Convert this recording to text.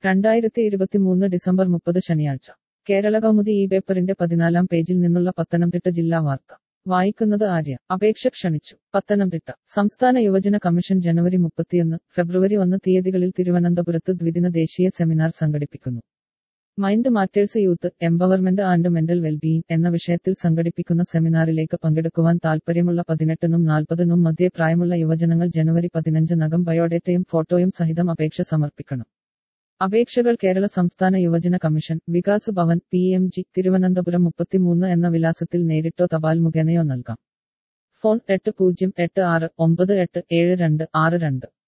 രണ്ടായിരത്തി ഇരുപത്തിമൂന്ന് ഡിസംബർ മുപ്പത് ശനിയാഴ്ച കേരള കൗമുദി ഈ പേപ്പറിന്റെ പതിനാലാം പേജിൽ നിന്നുള്ള പത്തനംതിട്ട ജില്ലാ വാർത്ത വായിക്കുന്നത് ആര്യ അപേക്ഷ ക്ഷണിച്ചു പത്തനംതിട്ട സംസ്ഥാന യുവജന കമ്മീഷൻ ജനുവരി മുപ്പത്തിയൊന്ന് ഫെബ്രുവരി ഒന്ന് തീയതികളിൽ തിരുവനന്തപുരത്ത് ദ്വിദിന ദേശീയ സെമിനാർ സംഘടിപ്പിക്കുന്നു mind matters youth empowerment and mental wellbeing എന്ന വിഷയത്തിൽ സംഘടിപ്പിക്കുന്ന സെമിനാറിലേക്ക് പങ്കെടുക്കുവാൻ താൽപ്പര്യമുള്ള പതിനെട്ടിനും നാൽപ്പതിനും മധ്യേ പ്രായമുള്ള യുവജനങ്ങൾ ജനുവരി പതിനഞ്ചിനകം ബയോഡേറ്റയും ഫോട്ടോയും സഹിതം അപേക്ഷ സമർപ്പിക്കണം അപേക്ഷകൾ കേരള സംസ്ഥാന യുവജന commission Vikas Bhavan P M G Thiruvananthapuram മുപ്പത്തിമൂന്ന് എന്ന വിലാസത്തിൽ നേരിട്ടോ തപാൽ മുഖേനയോ നൽകാം ഫോൺ എട്ട് പൂജ്യം എട്ട് ആറ് ഒമ്പത് എട്ട് ഏഴ് രണ്ട് ആറ് രണ്ട്